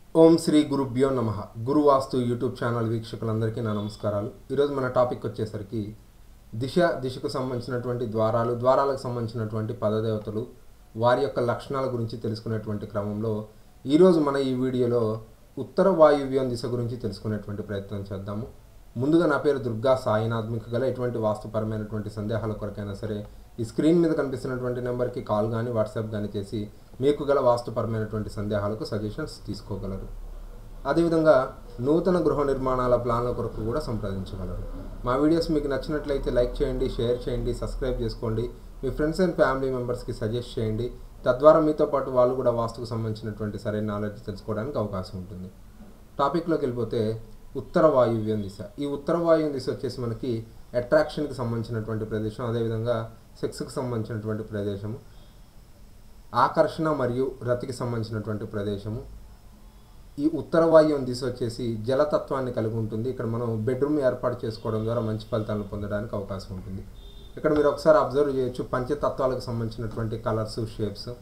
ఓం శ్రీ గురుభ్యో నమ గురువాస్తు YouTube channel వీక్షకులందరికీ నా నమస్కారాలు ఈరోజు మన టాపిక్ వచ్చేసరికి దిశ దిశకు సంబంధించినటువంటి ద్వారాలు ద్వారాలకు సంబంధించినటువంటి పదదేవతలు వారి యొక్క లక్షణాల గురించి తెలుసుకునేటువంటి క్రమంలో ఈరోజు మన ఈ వీడియోలో ఉత్తర వాయువ్యం దిశ గురించి తెలుసుకునేటువంటి ప్రయత్నం చేద్దాము ముందుగా నా పేరు దుర్గా సాయినాథ్ మీకు గల ఎటువంటి వాస్తుపరమైనటువంటి సందేహాల కొరకైనా సరే ఈ స్క్రీన్ మీద కనిపిస్తున్నటువంటి నెంబర్కి కాల్ కానీ వాట్సాప్ కానీ చేసి మీకు గల వాస్తుపరమైనటువంటి సందేహాలకు సజెషన్స్ తీసుకోగలరు అదేవిధంగా నూతన గృహ నిర్మాణాల ప్లాన్ల కొరకు కూడా సంప్రదించగలరు మా వీడియోస్ మీకు నచ్చినట్లయితే లైక్ చేయండి షేర్ చేయండి సబ్స్క్రైబ్ చేసుకోండి మీ ఫ్రెండ్స్ అండ్ ఫ్యామిలీ మెంబర్స్కి సజెస్ట్ చేయండి తద్వారా మీతో పాటు వాళ్ళు కూడా వాస్తుకు సంబంధించినటువంటి సరైన నాలెడ్జ్ తెలుసుకోవడానికి అవకాశం ఉంటుంది టాపిక్లోకి వెళ్ళిపోతే ఉత్తర వాయువ్యం దిశ ఈ ఉత్తర వాయువ్యం దిశ వచ్చేసి మనకి అట్రాక్షన్కి సంబంధించినటువంటి ప్రదేశం అదేవిధంగా సెక్స్కి సంబంధించినటువంటి ప్రదేశము ఆకర్షణ మరియు రతికి సంబంధించినటువంటి ప్రదేశము ఈ ఉత్తర వాయువ్యం దిశ వచ్చేసి జలతత్వాన్ని కలిగి ఉంటుంది ఇక్కడ మనం బెడ్రూమ్ ఏర్పాటు చేసుకోవడం ద్వారా మంచి ఫలితాలను పొందడానికి అవకాశం ఉంటుంది ఇక్కడ మీరు ఒకసారి అబ్జర్వ్ చేయొచ్చు పంచతత్వాలకు సంబంధించినటువంటి కలర్స్ షేప్స్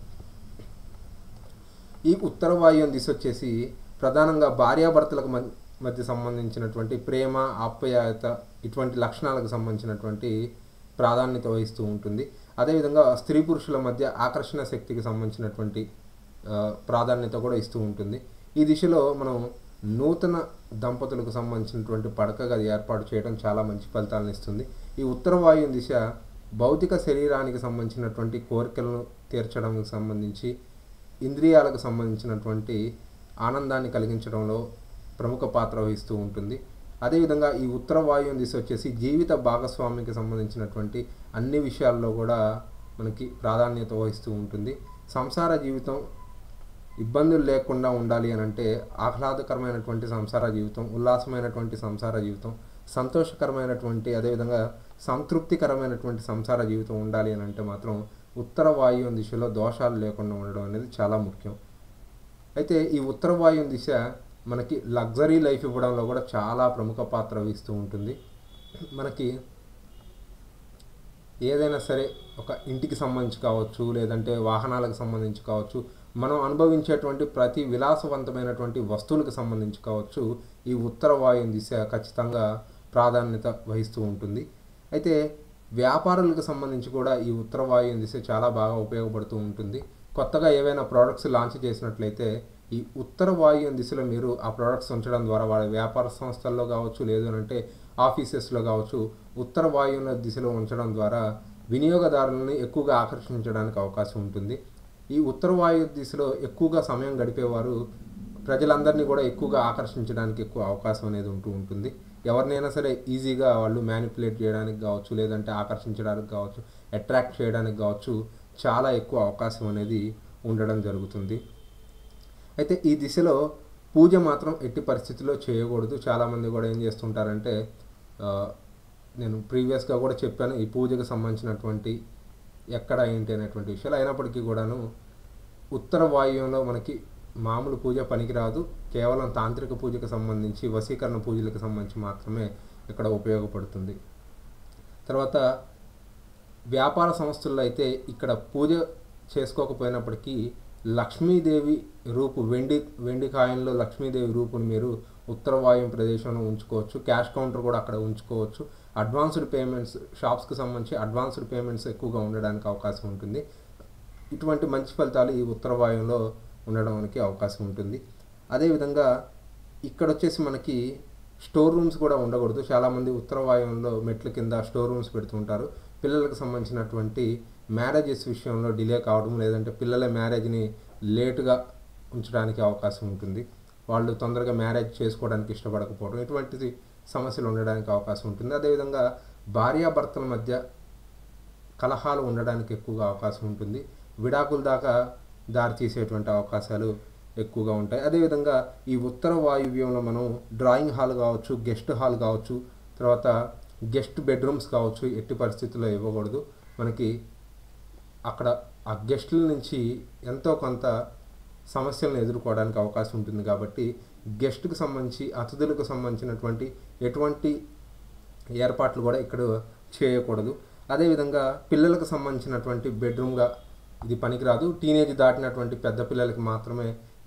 ఈ ఉత్తర వాయువ్యం దిశ వచ్చేసి ప్రధానంగా భార్యాభర్తలకు మధ్య మధ్య సంబంధించినటువంటి ప్రేమ ఆప్యాయత ఇటువంటి లక్షణాలకు సంబంధించినటువంటి ప్రాధాన్యత వహిస్తూ ఉంటుంది అదేవిధంగా స్త్రీ పురుషుల మధ్య ఆకర్షణ శక్తికి సంబంధించినటువంటి ఆ, ప్రాధాన్యత కూడా ఇస్తూ ఉంటుంది ఈ దిశలో మనం నూతన దంపతులకు సంబంధించినటువంటి పడక గది ఏర్పాటు చేయడం చాలా మంచి ఫలితాలను ఇస్తుంది ఈ ఉత్తర వాయువు దిశ భౌతిక శరీరానికి సంబంధించినటువంటి కోరికలను తీర్చడానికి సంబంధించి ఇంద్రియాలకు సంబంధించినటువంటి ఆనందాన్ని కలిగించడంలో ప్రముఖ పాత్ర వహిస్తూ ఉంటుంది అదేవిధంగా ఈ ఉత్తర వాయువు దిశ వచ్చేసి జీవిత భాగస్వామికి సంబంధించినటువంటి అన్ని విషయాల్లో కూడా మనకి ప్రాధాన్యత వహిస్తూ ఉంటుంది సంసార జీవితం ఇబ్బందులు లేకుండా ఉండాలి అని అంటే ఆహ్లాదకరమైనటువంటి సంసార జీవితం ఉల్లాసమైనటువంటి సంసార జీవితం సంతోషకరమైనటువంటి అదేవిధంగా సంతృప్తికరమైనటువంటి సంసార జీవితం ఉండాలి అని అంటే మాత్రం ఉత్తర వాయువు దిశలో దోషాలు లేకుండా ఉండడం అనేది చాలా ముఖ్యం అయితే ఈ ఉత్తర వాయువు దిశ మనకి లగ్జరీ లైఫ్ ఇవ్వడంలో కూడా చాలా ప్రముఖ పాత్ర వహిస్తూ ఉంటుంది మనకి ఏదైనా సరే ఒక ఇంటికి సంబంధించి కావచ్చు లేదంటే వాహనాలకు సంబంధించి కావచ్చు మనం అనుభవించేటువంటి ప్రతి విలాసవంతమైనటువంటి వస్తువులకు సంబంధించి కావచ్చు ఈ ఉత్తర వాయువు దిశ ఖచ్చితంగా ప్రాధాన్యత వహిస్తూ ఉంటుంది అయితే వ్యాపారులకు సంబంధించి కూడా ఈ ఉత్తర వాయువు దిశ చాలా బాగా ఉపయోగపడుతూ ఉంటుంది కొత్తగా ఏవైనా ప్రోడక్ట్స్ లాంచ్ చేసినట్లయితే ఈ ఉత్తర వాయువ్యం దిశలో మీరు ఆ ప్రోడక్ట్స్ ఉంచడం ద్వారా వాళ్ళ వ్యాపార సంస్థల్లో కావచ్చు లేదు అని అంటే ఆఫీసెస్లో కావచ్చు ఉత్తర వాయువ్య దిశలో ఉంచడం ద్వారా వినియోగదారులను ఎక్కువగా ఆకర్షించడానికి అవకాశం ఉంటుంది ఈ ఉత్తర వాయు దిశలో ఎక్కువగా సమయం గడిపేవారు ప్రజలందరినీ కూడా ఎక్కువగా ఆకర్షించడానికి ఎక్కువ అవకాశం అనేది ఉంటూ ఉంటుంది ఎవరినైనా సరే ఈజీగా వాళ్ళు మ్యానిపులేట్ చేయడానికి కావచ్చు లేదంటే ఆకర్షించడానికి కావచ్చు అట్రాక్ట్ చేయడానికి కావచ్చు చాలా ఎక్కువ అవకాశం అనేది ఉండడం జరుగుతుంది అయితే ఈ దిశలో పూజ మాత్రం ఎట్టి పరిస్థితుల్లో చేయకూడదు చాలామంది కూడా ఏం చేస్తుంటారంటే ఆ, నేను ప్రీవియస్గా కూడా చెప్పాను ఈ పూజకు సంబంధించినటువంటి ఎక్కడ ఏంటి అనేటువంటి విషయాలు అయినప్పటికీ కూడాను ఉత్తర వాయువ్యంలో మనకి మామూలు పూజ పనికిరాదు కేవలం తాంత్రిక పూజకు సంబంధించి వశీకరణ పూజలకు సంబంధించి మాత్రమే ఇక్కడ ఉపయోగపడుతుంది తర్వాత వ్యాపార సంస్థల్లో అయితే ఇక్కడ పూజ చేసుకోకపోయినప్పటికీ లక్ష్మీదేవి రూపు వెండి వెండి కాయిన్లో లక్ష్మీదేవి రూపుని మీరు ఉత్తర వాయువ్య ప్రదేశంలో ఉంచుకోవచ్చు క్యాష్ కౌంటర్ కూడా అక్కడ ఉంచుకోవచ్చు అడ్వాన్స్డ్ పేమెంట్స్ షాప్స్కి సంబంధించి అడ్వాన్స్డ్ పేమెంట్స్ ఎక్కువగా ఉండడానికి అవకాశం ఉంటుంది ఇటువంటి మంచి ఫలితాలు ఈ ఉత్తర వాయువులో ఉండడానికి అవకాశం ఉంటుంది అదేవిధంగా ఇక్కడ వచ్చేసి మనకి స్టోర్ రూమ్స్ కూడా ఉండకూడదు చాలామంది ఉత్తర వాయువులో మెట్ల కింద స్టోర్ రూమ్స్ పెడుతుంటారు పిల్లలకు సంబంధించినటువంటి మ్యారేజెస్ విషయంలో డిలే కావడం లేదంటే పిల్లల మ్యారేజ్ని లేటుగా ఉంచడానికి అవకాశం ఉంటుంది వాళ్ళు తొందరగా మ్యారేజ్ చేసుకోవడానికి ఇష్టపడకపోవడం ఇటువంటి సమస్యలు ఉండడానికి అవకాశం ఉంటుంది అదేవిధంగా భార్యాభర్తల మధ్య కలహాలు ఉండడానికి ఎక్కువగా అవకాశం ఉంటుంది విడాకుల దాకా దారి తీసేటువంటి అవకాశాలు ఎక్కువగా ఉంటాయి అదేవిధంగా ఈ ఉత్తర వాయువ్యంలో మనం డ్రాయింగ్ హాల్ కావచ్చు గెస్ట్ హాల్ కావచ్చు తర్వాత గెస్ట్ బెడ్రూమ్స్ కావచ్చు ఎట్టి పరిస్థితుల్లో ఇవ్వకూడదు మనకి అక్కడ ఆ గెస్టుల నుంచి ఎంతో కొంత సమస్యలను ఎదుర్కోవడానికి అవకాశం ఉంటుంది కాబట్టి గెస్ట్కి సంబంధించి అతిథులకు సంబంధించినటువంటి ఎటువంటి ఏర్పాట్లు కూడా ఇక్కడ చేయకూడదు అదేవిధంగా పిల్లలకు సంబంధించినటువంటి బెడ్రూమ్గా ఇది పనికిరాదు టీనేజ్ దాటినటువంటి పెద్ద పిల్లలకి మాత్రమే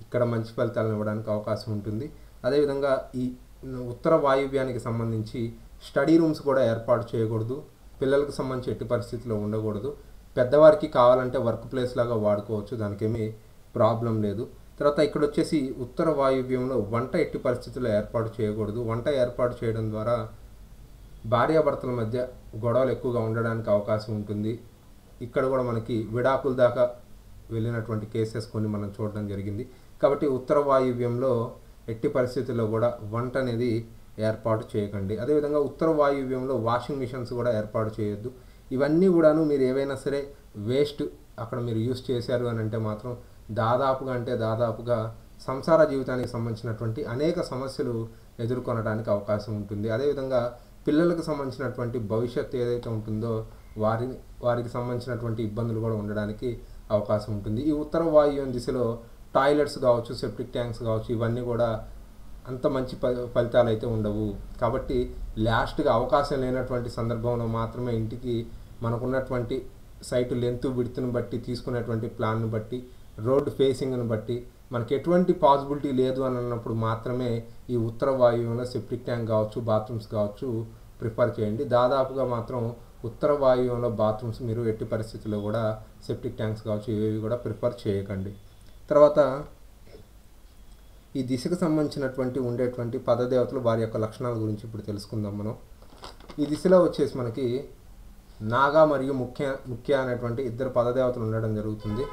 ఇక్కడ మంచి ఫలితాలను ఇవ్వడానికి అవకాశం ఉంటుంది అదేవిధంగా ఈ ఉత్తర వాయువ్యానికి సంబంధించి స్టడీ రూమ్స్ కూడా ఏర్పాటు చేయకూడదు పిల్లలకు సంబంధించి ఎట్టి పరిస్థితిలో ఉండకూడదు పెద్దవారికి కావాలంటే వర్క్ ప్లేస్ లాగా వాడుకోవచ్చు దానికేమీ ప్రాబ్లం లేదు తర్వాత ఇక్కడ వచ్చేసి ఉత్తర వాయువ్యంలో వంట ఎట్టి పరిస్థితుల్లో ఏర్పాటు చేయకూడదు వంట ఏర్పాటు చేయడం ద్వారా భార్యాభర్తల మధ్య గొడవలు ఎక్కువగా ఉండడానికి అవకాశం ఉంటుంది ఇక్కడ కూడా మనకి విడాకుల దాకా వెళ్ళినటువంటి కేసెస్ కొన్ని మనం చూడడం జరిగింది కాబట్టి ఉత్తర వాయువ్యంలో ఎట్టి పరిస్థితుల్లో కూడా వంట అనేది ఏర్పాటు చేయకండి అదేవిధంగా ఉత్తర వాయువ్యంలో వాషింగ్ మిషన్స్ కూడా ఏర్పాటు చేయొద్దు ఇవన్నీ కూడాను మీరు ఏవైనా సరే వేస్ట్ అక్కడ మీరు యూస్ చేశారు అని అంటే మాత్రం దాదాపుగా అంటే దాదాపుగా సంసార జీవితానికి సంబంధించినటువంటి అనేక సమస్యలు ఎదుర్కొనడానికి అవకాశం ఉంటుంది అదేవిధంగా పిల్లలకు సంబంధించినటువంటి భవిష్యత్తు ఏదైతే ఉంటుందో వారిని వారికి సంబంధించినటువంటి ఇబ్బందులు కూడా ఉండడానికి అవకాశం ఉంటుంది ఈ ఉత్తర వాయువ్యం దిశలో టాయిలెట్స్ కావచ్చు సెప్టిక్ ట్యాంక్స్ కావచ్చు ఇవన్నీ కూడా అంత మంచి ఫ ఫలితాలు అయితే ఉండవు కాబట్టి లాస్ట్గా అవకాశం లేనటువంటి సందర్భంలో మాత్రమే ఇంటికి మనకున్నటువంటి సైటు లెంత్ విడుతును బట్టి తీసుకునేటువంటి ప్లాన్ను బట్టి రోడ్ ఫేసింగ్ను బట్టి మనకి ఎటువంటి పాసిబిలిటీ లేదు అని అన్నప్పుడు మాత్రమే ఈ ఉత్తర వాయువ్యంలో సెప్టిక్ ట్యాంక్ కావచ్చు బాత్రూమ్స్ కావచ్చు ప్రిఫర్ చేయండి దాదాపుగా మాత్రం ఉత్తర వాయువ్యంలో బాత్రూమ్స్ మీరు ఎట్టి పరిస్థితుల్లో కూడా సెప్టిక్ ట్యాంక్స్ కావచ్చు ఇవేవి కూడా ప్రిఫర్ చేయకండి తర్వాత ఈ దిశకు సంబంధించినటువంటి ఉండేటువంటి పదదేవతలు వారి యొక్క లక్షణాల గురించి ఇప్పుడు తెలుసుకుందాం మనం ఈ దిశలో వచ్చేసి మనకి నాగా మరియు ముఖ్య ముఖ్య అనేటువంటి ఇద్దరు పదదేవతలు ఉండడం జరుగుతుంది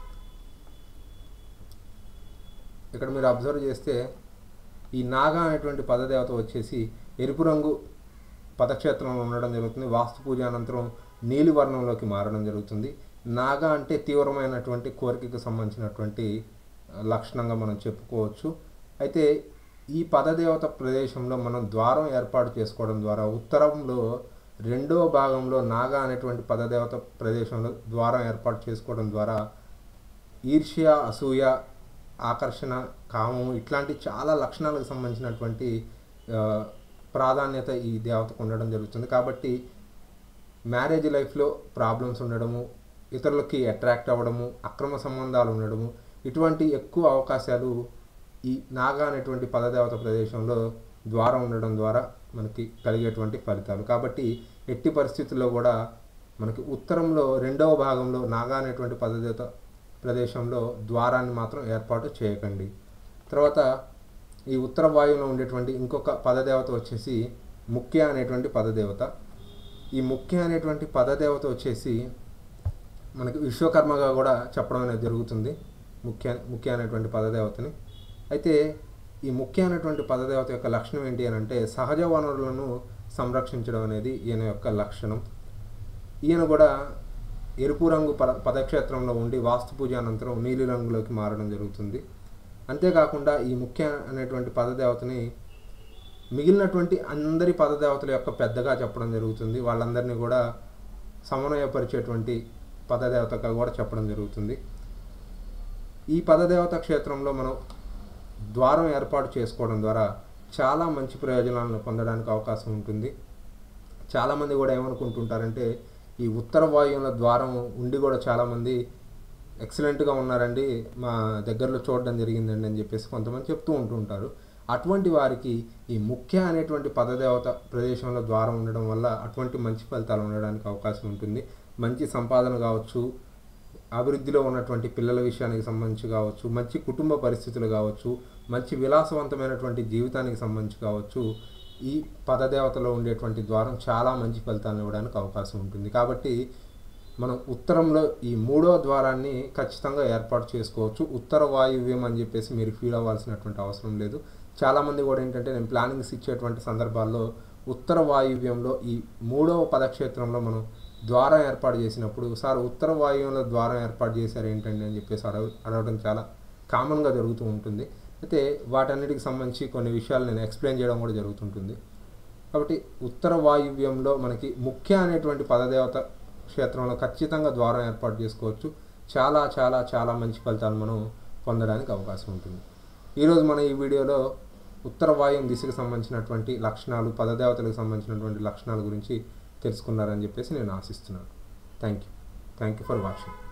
ఇక్కడ మీరు అబ్జర్వ్ చేస్తే ఈ నాగా అనేటువంటి పదదేవత వచ్చేసి ఎరుపు రంగు పదక్షేత్రంలో ఉండడం జరుగుతుంది వాస్తు పూజ అనంతరం నీలి వర్ణంలోకి మారడం జరుగుతుంది నాగా అంటే తీవ్రమైనటువంటి కోరికకు సంబంధించినటువంటి లక్షణంగా మనం చెప్పుకోవచ్చు అయితే ఈ పదదేవత ప్రదేశంలో మనం ద్వారం ఏర్పాటు చేసుకోవడం ద్వారా ఉత్తరంలో రెండవ భాగంలో నాగా అనేటువంటి పదదేవత ప్రదేశంలో ద్వారం ఏర్పాటు చేసుకోవడం ద్వారా ఈర్ష్య అసూయ ఆకర్షణ కామం ఇట్లాంటి చాలా లక్షణాలకు సంబంధించినటువంటి ప్రాధాన్యత ఈ దేవతకు ఉండడం జరుగుతుంది కాబట్టి మ్యారేజ్ లైఫ్లో ప్రాబ్లమ్స్ ఉండడము ఇతరులకి అట్రాక్ట్ అవ్వడము అక్రమ సంబంధాలు ఉండడము ఇటువంటి ఎక్కువ అవకాశాలు ఈ నాగా అనేటువంటి పదదేవత ప్రదేశంలో ద్వారం ఉండడం ద్వారా మనకి కలిగేటువంటి ఫలితాలు కాబట్టి ఎట్టి పరిస్థితుల్లో కూడా మనకి ఉత్తరంలో రెండవ భాగంలో నాగా అనేటువంటి పదదేవత ప్రదేశంలో ద్వారాన్ని మాత్రం ఏర్పాటు చేయకండి తర్వాత ఈ ఉత్తర వాయువులో ఉండేటువంటి ఇంకొక పదదేవత వచ్చేసి ముఖ్య అనేటువంటి పదదేవత ఈ ముఖ్య అనేటువంటి పదదేవత వచ్చేసి మనకి విశ్వకర్మగా కూడా చెప్పడం అనేది జరుగుతుంది ముఖ్య ముఖ్య అనేటువంటి పదదేవతని అయితే ఈ ముఖ్య అనేటువంటి పదదేవత యొక్క లక్షణం ఏంటి అని అంటే సహజ వనరులను సంరక్షించడం అనేది ఈయన యొక్క లక్షణం ఈయన కూడా ఎరుపు రంగు పద పదక్షేత్రంలో ఉండి వాస్తు పూజ అనంతరం నీలి రంగులోకి మారడం జరుగుతుంది అంతేకాకుండా ఈ ముఖ్య అనేటువంటి పదదేవతని మిగిలినటువంటి అందరి పదదేవతల యొక్క పెద్దగా చెప్పడం జరుగుతుంది వాళ్ళందరినీ కూడా సమన్వయపరిచేటువంటి పదదేవతగా కూడా చెప్పడం జరుగుతుంది ఈ పదదేవత క్షేత్రంలో మనం ద్వారం ఏర్పాటు చేసుకోవడం ద్వారా చాలా మంచి ప్రయోజనాలను పొందడానికి అవకాశం ఉంటుంది చాలామంది కూడా ఏమనుకుంటుంటారంటే ఈ ఉత్తర వాయువుల ద్వారం ఉండి కూడా చాలామంది ఎక్సలెంట్గా ఉన్నారండి మా దగ్గరలో చూడడం జరిగిందండి అని చెప్పేసి కొంతమంది చెప్తూ ఉంటుంటారు అటువంటి వారికి ఈ ముఖ్య అనేటువంటి పదదేవత ప్రదేశంలో ద్వారం ఉండడం వల్ల అటువంటి మంచి ఫలితాలు ఉండడానికి అవకాశం ఉంటుంది మంచి సంపాదన కావచ్చు అభివృద్ధిలో ఉన్నటువంటి పిల్లల విషయానికి సంబంధించి కావచ్చు మంచి కుటుంబ పరిస్థితులు కావచ్చు మంచి విలాసవంతమైనటువంటి జీవితానికి సంబంధించి కావచ్చు ఈ పదదేవతలో ఉండేటువంటి ద్వారం చాలా మంచి ఫలితాలను ఇవ్వడానికి అవకాశం ఉంటుంది కాబట్టి మనం ఉత్తరంలో ఈ మూడో ద్వారాన్ని ఖచ్చితంగా ఏర్పాటు చేసుకోవచ్చు ఉత్తర వాయువ్యం అని చెప్పేసి మీరు ఫీల్ అవ్వాల్సినటువంటి అవసరం లేదు చాలామంది కూడా ఏంటంటే నేను ప్లానింగ్స్ ఇచ్చేటువంటి సందర్భాల్లో ఉత్తర వాయువ్యంలో ఈ మూడవ పదక్షేత్రంలో మనం ద్వారం ఏర్పాటు చేసినప్పుడు సార్ ఉత్తర వాయువ్యంలో ద్వారం ఏర్పాటు చేశారు ఏంటండి అని చెప్పేసి అడగ అడగడం చాలా కామన్గా జరుగుతూ ఉంటుంది అయితే వాటన్నిటికి సంబంధించి కొన్ని విషయాలు నేను ఎక్స్ప్లెయిన్ చేయడం కూడా జరుగుతుంటుంది కాబట్టి ఉత్తర వాయువ్యంలో మనకి ముఖ్య అనేటువంటి పదదేవత క్షేత్రంలో ఖచ్చితంగా ద్వారం ఏర్పాటు చేసుకోవచ్చు చాలా చాలా చాలా మంచి ఫలితాలు మనం పొందడానికి అవకాశం ఉంటుంది ఈరోజు మన ఈ వీడియోలో ఉత్తర వాయుం దిశకు సంబంధించినటువంటి లక్షణాలు పదదేవతలకు సంబంధించినటువంటి లక్షణాల గురించి తెలుసుకున్నారని చెప్పేసి నేను ఆశిస్తున్నాను thank you thank you for watching